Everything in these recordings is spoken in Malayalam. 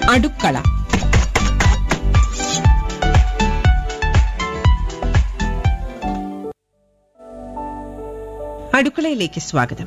അടുക്കള അടുക്കളയിലേക്ക് സ്വാഗതം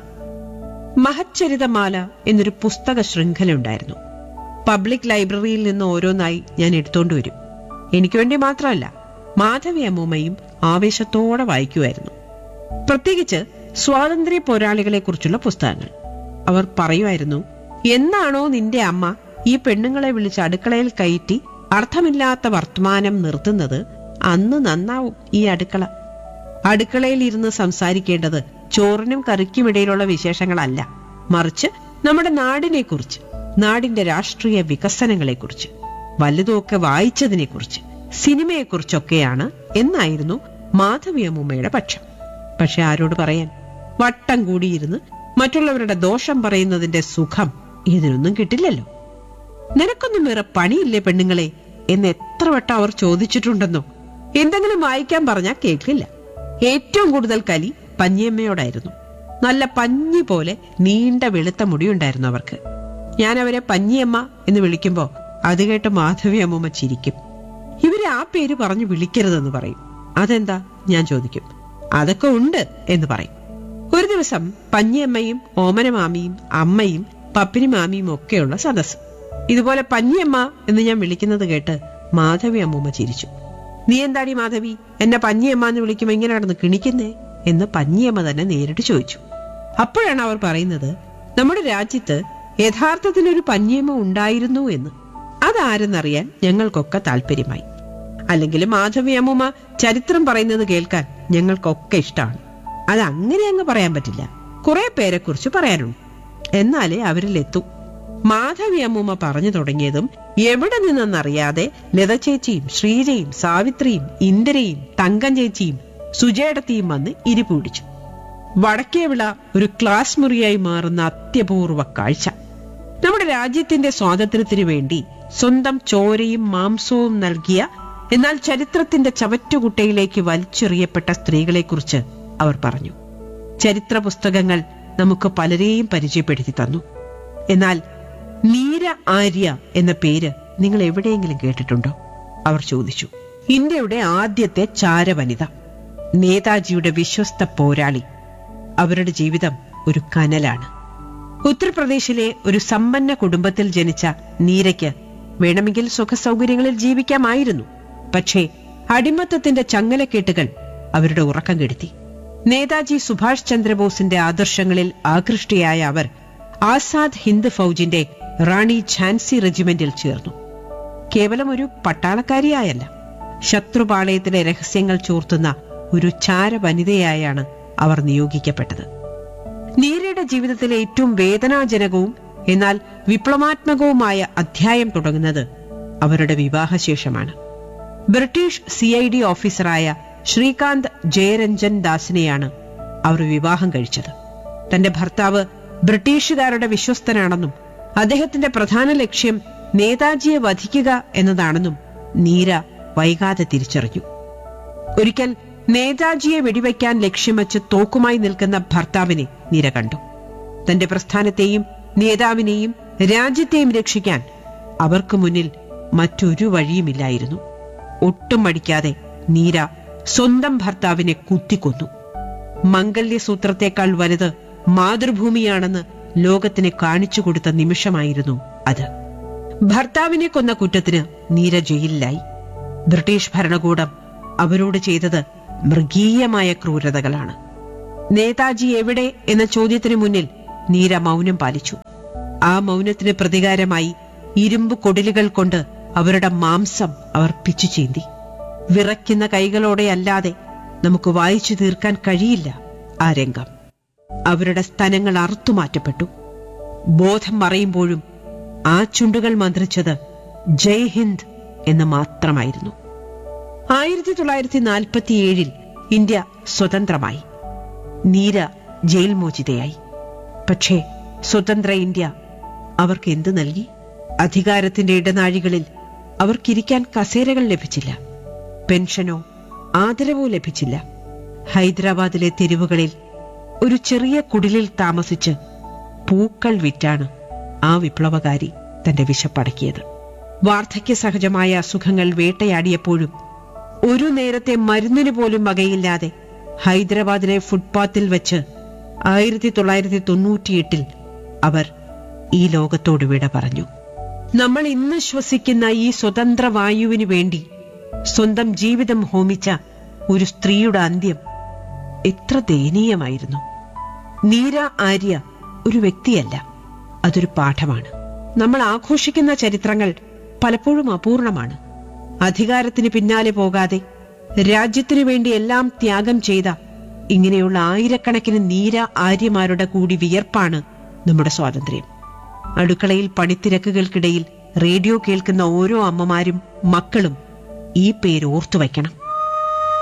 മഹച്ചരിതമാല എന്നൊരു പുസ്തക ശൃംഖല ഉണ്ടായിരുന്നു പബ്ലിക് ലൈബ്രറിയിൽ നിന്ന് ഓരോന്നായി ഞാൻ എടുത്തോണ്ട് വരും എനിക്ക് വേണ്ടി മാത്രമല്ല മാധവി അമ്മൂമ്മയും ആവേശത്തോടെ വായിക്കുമായിരുന്നു പ്രത്യേകിച്ച് സ്വാതന്ത്ര്യ പോരാളികളെ കുറിച്ചുള്ള പുസ്തകങ്ങൾ അവർ പറയുമായിരുന്നു എന്നാണോ നിന്റെ അമ്മ ഈ പെണ്ണുങ്ങളെ വിളിച്ച് അടുക്കളയിൽ കയറ്റി അർത്ഥമില്ലാത്ത വർത്തമാനം നിർത്തുന്നത് അന്ന് നന്നാവും ഈ അടുക്കള അടുക്കളയിൽ ഇരുന്ന് സംസാരിക്കേണ്ടത് ചോറിനും കറിക്കും ഇടയിലുള്ള വിശേഷങ്ങളല്ല മറിച്ച് നമ്മുടെ നാടിനെ കുറിച്ച് നാടിന്റെ രാഷ്ട്രീയ വികസനങ്ങളെക്കുറിച്ച് വലുതുമൊക്കെ വായിച്ചതിനെക്കുറിച്ച് സിനിമയെക്കുറിച്ചൊക്കെയാണ് എന്നായിരുന്നു മാധവി അമ്മൂമ്മയുടെ പക്ഷം പക്ഷെ ആരോട് പറയാൻ വട്ടം കൂടിയിരുന്ന് മറ്റുള്ളവരുടെ ദോഷം പറയുന്നതിന്റെ സുഖം ഇതിനൊന്നും കിട്ടില്ലല്ലോ നിനക്കൊന്നും വേറെ പണിയില്ലേ പെണ്ണുങ്ങളെ എന്ന് എത്ര വട്ടം അവർ ചോദിച്ചിട്ടുണ്ടെന്നോ എന്തെങ്കിലും വായിക്കാൻ പറഞ്ഞാൽ കേൾക്കില്ല ഏറ്റവും കൂടുതൽ കലി പഞ്ഞിയമ്മയോടായിരുന്നു നല്ല പഞ്ഞി പോലെ നീണ്ട വെളുത്ത മുടിയുണ്ടായിരുന്നു അവർക്ക് ഞാൻ അവരെ പഞ്ഞിയമ്മ എന്ന് വിളിക്കുമ്പോ അത് കേട്ട് മാധവി അമ്മൂമ്മ ചിരിക്കും ഇവരെ ആ പേര് പറഞ്ഞു വിളിക്കരുതെന്ന് പറയും അതെന്താ ഞാൻ ചോദിക്കും അതൊക്കെ ഉണ്ട് എന്ന് പറയും ഒരു ദിവസം പഞ്ഞിയമ്മയും ഓമനമാമിയും അമ്മയും പപ്പിനി മാമിയും ഒക്കെയുള്ള സദസ്സ് ഇതുപോലെ പഞ്ഞിയമ്മ എന്ന് ഞാൻ വിളിക്കുന്നത് കേട്ട് മാധവി അമ്മൂമ്മ ചിരിച്ചു നീ എന്താടി മാധവി എന്നെ പഞ്ഞിയമ്മ എന്ന് വിളിക്കുമ്പോ ഇങ്ങനെ നടന്ന് കിണിക്കുന്നേ എന്ന് പഞ്ഞിയമ്മ തന്നെ നേരിട്ട് ചോദിച്ചു അപ്പോഴാണ് അവർ പറയുന്നത് നമ്മുടെ രാജ്യത്ത് യഥാർത്ഥത്തിൽ ഒരു പഞ്ഞിയമ്മ ഉണ്ടായിരുന്നു എന്ന് അതാരെന്നറിയാൻ ഞങ്ങൾക്കൊക്കെ താല്പര്യമായി അല്ലെങ്കിൽ മാധവി അമ്മൂമ്മ ചരിത്രം പറയുന്നത് കേൾക്കാൻ ഞങ്ങൾക്കൊക്കെ ഇഷ്ടമാണ് അത് അങ്ങനെ അങ്ങ് പറയാൻ പറ്റില്ല കുറെ പേരെ കുറിച്ച് പറയാനുണ്ട് എന്നാലേ അവരിലെത്തൂ മാധവി അമ്മൂമ്മ പറഞ്ഞു തുടങ്ങിയതും എവിടെ നിന്നെന്നറിയാതെ ലത ചേച്ചിയും ശ്രീജയും സാവിത്രിയും ഇന്ദിരയും തങ്കം ചേച്ചിയും സുജേടത്തിയും വന്ന് ഇരിപ്പ് പിടിച്ചു വടക്കേവിള ഒരു ക്ലാസ് മുറിയായി മാറുന്ന അത്യപൂർവ കാഴ്ച നമ്മുടെ രാജ്യത്തിന്റെ സ്വാതന്ത്ര്യത്തിനു വേണ്ടി സ്വന്തം ചോരയും മാംസവും നൽകിയ എന്നാൽ ചരിത്രത്തിന്റെ ചവറ്റുകുട്ടയിലേക്ക് വലിച്ചെറിയപ്പെട്ട സ്ത്രീകളെക്കുറിച്ച് അവർ പറഞ്ഞു ചരിത്ര പുസ്തകങ്ങൾ നമുക്ക് പലരെയും പരിചയപ്പെടുത്തി തന്നു എന്നാൽ നീര ആര്യ എന്ന പേര് നിങ്ങൾ എവിടെയെങ്കിലും കേട്ടിട്ടുണ്ടോ അവർ ചോദിച്ചു ഇന്ത്യയുടെ ആദ്യത്തെ ചാരവനിത നേതാജിയുടെ വിശ്വസ്ത പോരാളി അവരുടെ ജീവിതം ഒരു കനലാണ് ഉത്തർപ്രദേശിലെ ഒരു സമ്പന്ന കുടുംബത്തിൽ ജനിച്ച നീരയ്ക്ക് വേണമെങ്കിൽ സുഖസൗകര്യങ്ങളിൽ ജീവിക്കാമായിരുന്നു പക്ഷേ അടിമത്തത്തിന്റെ ചങ്ങലക്കെട്ടുകൾ അവരുടെ ഉറക്കം കെടുത്തി നേതാജി സുഭാഷ് ചന്ദ്രബോസിന്റെ ആദർശങ്ങളിൽ ആകൃഷ്ടിയായ അവർ ആസാദ് ഹിന്ദ് ഫൗജിന്റെ റാണി ഝാൻസി റെജിമെന്റിൽ ചേർന്നു കേവലം ഒരു പട്ടാളക്കാരിയായല്ല ശത്രുപാളയത്തിലെ രഹസ്യങ്ങൾ ചോർത്തുന്ന ഒരു ചാര വനിതയായാണ് അവർ നിയോഗിക്കപ്പെട്ടത് നീരയുടെ ജീവിതത്തിലെ ഏറ്റവും വേദനാജനകവും എന്നാൽ വിപ്ലവാത്മകവുമായ അധ്യായം തുടങ്ങുന്നത് അവരുടെ വിവാഹശേഷമാണ് ബ്രിട്ടീഷ് സി ഐ ഡി ഓഫീസറായ ശ്രീകാന്ത് ജയരഞ്ജൻ ദാസിനെയാണ് അവർ വിവാഹം കഴിച്ചത് തന്റെ ഭർത്താവ് ബ്രിട്ടീഷുകാരുടെ വിശ്വസ്തനാണെന്നും അദ്ദേഹത്തിന്റെ പ്രധാന ലക്ഷ്യം നേതാജിയെ വധിക്കുക എന്നതാണെന്നും നീര വൈകാതെ തിരിച്ചറിഞ്ഞു ഒരിക്കൽ നേതാജിയെ വെടിവെക്കാൻ ലക്ഷ്യം വെച്ച് തോക്കുമായി നിൽക്കുന്ന ഭർത്താവിനെ നീര കണ്ടു തന്റെ പ്രസ്ഥാനത്തെയും നേതാവിനെയും രാജ്യത്തെയും രക്ഷിക്കാൻ അവർക്ക് മുന്നിൽ മറ്റൊരു വഴിയുമില്ലായിരുന്നു ഒട്ടും മടിക്കാതെ നീര സ്വന്തം ഭർത്താവിനെ കുത്തിക്കൊന്നു മംഗല്യസൂത്രത്തെക്കാൾ വലുത് മാതൃഭൂമിയാണെന്ന് ലോകത്തിന് കാണിച്ചു കൊടുത്ത നിമിഷമായിരുന്നു അത് ഭർത്താവിനെ കൊന്ന കുറ്റത്തിന് നീര ജയിലിലായി ബ്രിട്ടീഷ് ഭരണകൂടം അവരോട് ചെയ്തത് മൃഗീയമായ ക്രൂരതകളാണ് നേതാജി എവിടെ എന്ന ചോദ്യത്തിന് മുന്നിൽ നീര മൗനം പാലിച്ചു ആ മൗനത്തിന് പ്രതികാരമായി ഇരുമ്പ് കൊടിലുകൾ കൊണ്ട് അവരുടെ മാംസം അവർ പിച്ചു ചീന്തി വിറയ്ക്കുന്ന കൈകളോടെ അല്ലാതെ നമുക്ക് വായിച്ചു തീർക്കാൻ കഴിയില്ല ആ രംഗം അവരുടെ സ്തനങ്ങൾ അറുത്തുമാറ്റപ്പെട്ടു ബോധം മറയുമ്പോഴും ആ ചുണ്ടുകൾ മന്ത്രിച്ചത് ജയ് ഹിന്ദ് എന്ന് മാത്രമായിരുന്നു ആയിരത്തി തൊള്ളായിരത്തി നാൽപ്പത്തിയേഴിൽ ഇന്ത്യ സ്വതന്ത്രമായി നീര ജയിൽ മോചിതയായി പക്ഷേ സ്വതന്ത്ര ഇന്ത്യ അവർക്ക് എന്തു നൽകി അധികാരത്തിന്റെ ഇടനാഴികളിൽ അവർക്കിരിക്കാൻ കസേരകൾ ലഭിച്ചില്ല പെൻഷനോ ആദരവോ ലഭിച്ചില്ല ഹൈദരാബാദിലെ തെരുവുകളിൽ ഒരു ചെറിയ കുടിലിൽ താമസിച്ച് പൂക്കൾ വിറ്റാണ് ആ വിപ്ലവകാരി തന്റെ വിശപ്പടക്കിയത് വാർദ്ധക്യ സഹജമായ അസുഖങ്ങൾ വേട്ടയാടിയപ്പോഴും ഒരു നേരത്തെ മരുന്നിന് പോലും വകയില്ലാതെ ഹൈദരാബാദിലെ ഫുട്പാത്തിൽ വെച്ച് ആയിരത്തി തൊള്ളായിരത്തി തൊണ്ണൂറ്റിയെട്ടിൽ അവർ ഈ ലോകത്തോട് വിട പറഞ്ഞു നമ്മൾ ഇന്ന് ശ്വസിക്കുന്ന ഈ സ്വതന്ത്ര വായുവിനു വേണ്ടി സ്വന്തം ജീവിതം ഹോമിച്ച ഒരു സ്ത്രീയുടെ അന്ത്യം എത്ര ദയനീയമായിരുന്നു നീര ആര്യ ഒരു വ്യക്തിയല്ല അതൊരു പാഠമാണ് നമ്മൾ ആഘോഷിക്കുന്ന ചരിത്രങ്ങൾ പലപ്പോഴും അപൂർണമാണ് അധികാരത്തിന് പിന്നാലെ പോകാതെ രാജ്യത്തിനു വേണ്ടി എല്ലാം ത്യാഗം ചെയ്ത ഇങ്ങനെയുള്ള ആയിരക്കണക്കിന് നീര ആര്യമാരുടെ കൂടി വിയർപ്പാണ് നമ്മുടെ സ്വാതന്ത്ര്യം അടുക്കളയിൽ പണിത്തിരക്കുകൾക്കിടയിൽ റേഡിയോ കേൾക്കുന്ന ഓരോ അമ്മമാരും മക്കളും ഈ പേര് ഓർത്തു വയ്ക്കണം